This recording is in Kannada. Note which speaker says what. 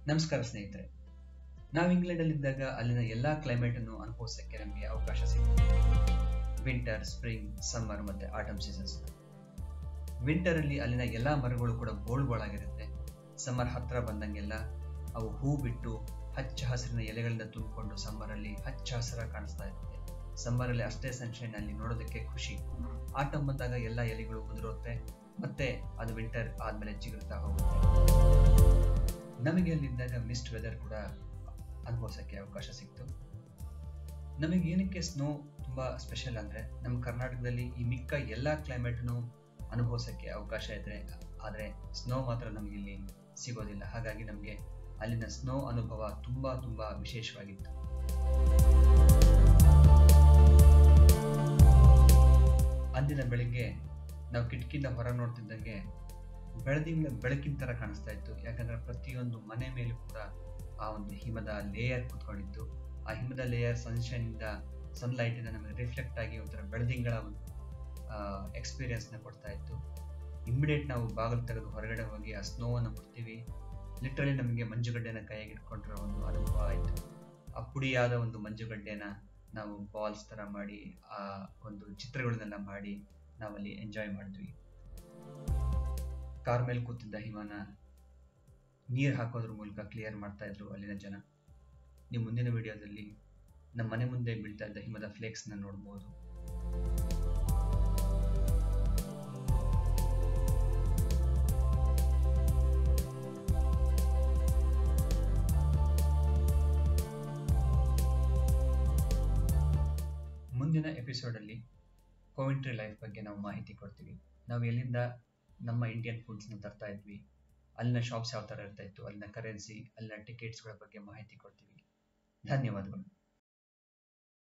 Speaker 1: ನಮಸ್ಕಾರ ಸ್ನೇಹಿತರೆ ನಾವು ಇಂಗ್ಲೆಂಡಲ್ಲಿದ್ದಾಗ ಅಲ್ಲಿನ ಎಲ್ಲಾ ಕ್ಲೈಮೇಟ್ ಅನ್ನು ಅನುಭವಿಸಕ್ಕೆ ನಮಗೆ ಅವಕಾಶ ಸಿಗುತ್ತೆ ವಿಂಟರ್ ಸ್ಪ್ರಿಂಗ್ ಸಮ್ಮರ್ ಮತ್ತೆ ಆಟಮ್ ಸೀಸನ್ಸ್ ವಿಂಟರ್ ಅಲ್ಲಿ ಅಲ್ಲಿನ ಎಲ್ಲಾ ಮರಗಳು ಕೂಡ ಬೋಳ್ಬೋಳಾಗಿರುತ್ತೆ ಸಮ್ಮರ್ ಹತ್ರ ಬಂದಂಗೆಲ್ಲ ಅವು ಹೂ ಬಿಟ್ಟು ಹಚ್ಚ ಹಸಿರಿನ ಎಲೆಗಳಿಂದ ತುಂಬಿಕೊಂಡು ಸಮ್ಮರ್ ಅಲ್ಲಿ ಹಚ್ಚ ಹಸಿರ ಕಾಣಿಸ್ತಾ ಇರುತ್ತೆ ಸಮ್ಮರ್ ಅಲ್ಲಿ ಅಷ್ಟೇ ಸನ್ಶೈನ್ ಅಲ್ಲಿ ನೋಡೋದಕ್ಕೆ ಖುಷಿ ಆಟಮ್ ಬಂದಾಗ ಎಲ್ಲ ಎಲೆಗಳು ಉದುರುತ್ತೆ ಮತ್ತೆ ಅದು ವಿಂಟರ್ ಆದ್ಮೇಲೆ ಚಿಗುರ್ತಾ ಹೋಗುತ್ತೆ ನಮಗೆ ಅಲ್ಲಿದ್ದಾಗ ಮಿಸ್ಟ್ ವೆದರ್ ಕೂಡ ಅನುಭವಿಸೋಕ್ಕೆ ಅವಕಾಶ ಸಿಕ್ತು ನಮಗೆ ಏನಕ್ಕೆ ಸ್ನೋ ತುಂಬಾ ಸ್ಪೆಷಲ್ ಅಂದ್ರೆ ನಮ್ಮ ಕರ್ನಾಟಕದಲ್ಲಿ ಈ ಮಿಕ್ಕ ಎಲ್ಲಾ ಕ್ಲೈಮೇಟ್ನು ಅನುಭವಿಸೋಕ್ಕೆ ಅವಕಾಶ ಇದೆ ಆದರೆ ಸ್ನೋ ಮಾತ್ರ ನಮಗೆ ಇಲ್ಲಿ ಸಿಗೋದಿಲ್ಲ ಹಾಗಾಗಿ ನಮಗೆ ಅಲ್ಲಿನ ಸ್ನೋ ಅನುಭವ ತುಂಬಾ ತುಂಬಾ ವಿಶೇಷವಾಗಿತ್ತು ಅಂದಿನ ಬೆಳಿಗ್ಗೆ ನಾವು ಕಿಟಕಿಯಿಂದ ಹೊರ ನೋಡ್ತಿದ್ದಂಗೆ ಬೆಳದಿಂಗಳ ಬೆಳಕಿನ ತರ ಕಾಣಿಸ್ತಾ ಇತ್ತು ಯಾಕಂದ್ರೆ ಪ್ರತಿಯೊಂದು ಮನೆ ಮೇಲೂ ಕೂಡ ಆ ಒಂದು ಹಿಮದ ಲೇಯರ್ ಕುತ್ಕೊಂಡಿತ್ತು ಆ ಹಿಮದ ಲೇಯರ್ ಸನ್ಶೈನ್ ಇಂದ ಸನ್ಲೈಟ್ ಇಂದ ನಮಗೆ ರಿಫ್ಲೆಕ್ಟ್ ಆಗಿ ಒಂಥರ ಬೆಳದಿಂಗಳ ಒಂದು ಎಕ್ಸ್ಪೀರಿಯನ್ಸ್ ನ ಕೊಡ್ತಾ ಇತ್ತು ಇಮಿಡಿಯೇಟ್ ನಾವು ಬಾಗಿಲು ತೆಗೆದು ಹೊರಗಡೆ ಹೋಗಿ ಆ ಸ್ನೋವನ್ನು ಮುಟ್ತೀವಿ ಲಿಟ್ರಲಿ ನಮಗೆ ಮಂಜುಗಡ್ಡೆನ ಕೈಯಾಗಿ ಇಟ್ಕೊಂಡಿರೋ ಒಂದು ಅನುಭವ ಆಯಿತು ಆ ಪುಡಿಯಾದ ಒಂದು ಮಂಜುಗಡ್ಡೆನ ನಾವು ಬಾಲ್ಸ್ ತರ ಮಾಡಿ ಆ ಒಂದು ಚಿತ್ರಗಳನ್ನೆಲ್ಲ ಮಾಡಿ ನಾವಲ್ಲಿ ಎಂಜಾಯ್ ಮಾಡಿದ್ವಿ ಕಾರ್ ಮೇಲೆ ಕೂತಿದ್ದ ಹಿಮನ ನೀರು ಹಾಕೋದ್ರ ಮೂಲಕ ಕ್ಲಿಯರ್ ಮಾಡ್ತಾ ಇದ್ರು ಅಲ್ಲಿನ ಜನ ನೀವು ಮುಂದಿನ ವಿಡಿಯೋದಲ್ಲಿ ನಮ್ಮ ಮನೆ ಮುಂದೆ ಬೀಳ್ತಾ ಇದ್ದ ಹಿಮದ ಫ್ಲೇಕ್ಸ್ ನ ನೋಡಬಹುದು ಮುಂದಿನ ಎಪಿಸೋಡ್ ಅಲ್ಲಿ ಕೋವಿಂಟ್ರಿ ಲೈಫ್ ಬಗ್ಗೆ ನಾವು ಮಾಹಿತಿ ಕೊಡ್ತೀವಿ ನಾವು ಎಲ್ಲಿಂದ ನಮ್ಮ ಇಂಡಿಯನ್ ಫುಡ್ಸ್ ನ ತರ್ತಾ ಇದ್ವಿ ಅಲ್ಲಿನ ಶಾಪ್ಸ್ ಯಾವ ತರ ಇರ್ತಾ ಇತ್ತು ಅಲ್ಲಿನ ಕರೆನ್ಸಿ ಅಲ್ಲಿನ ಟಿಕೆಟ್ಸ್ಗಳ ಬಗ್ಗೆ ಮಾಹಿತಿ ಕೊಡ್ತೀವಿ ಧನ್ಯವಾದಗಳು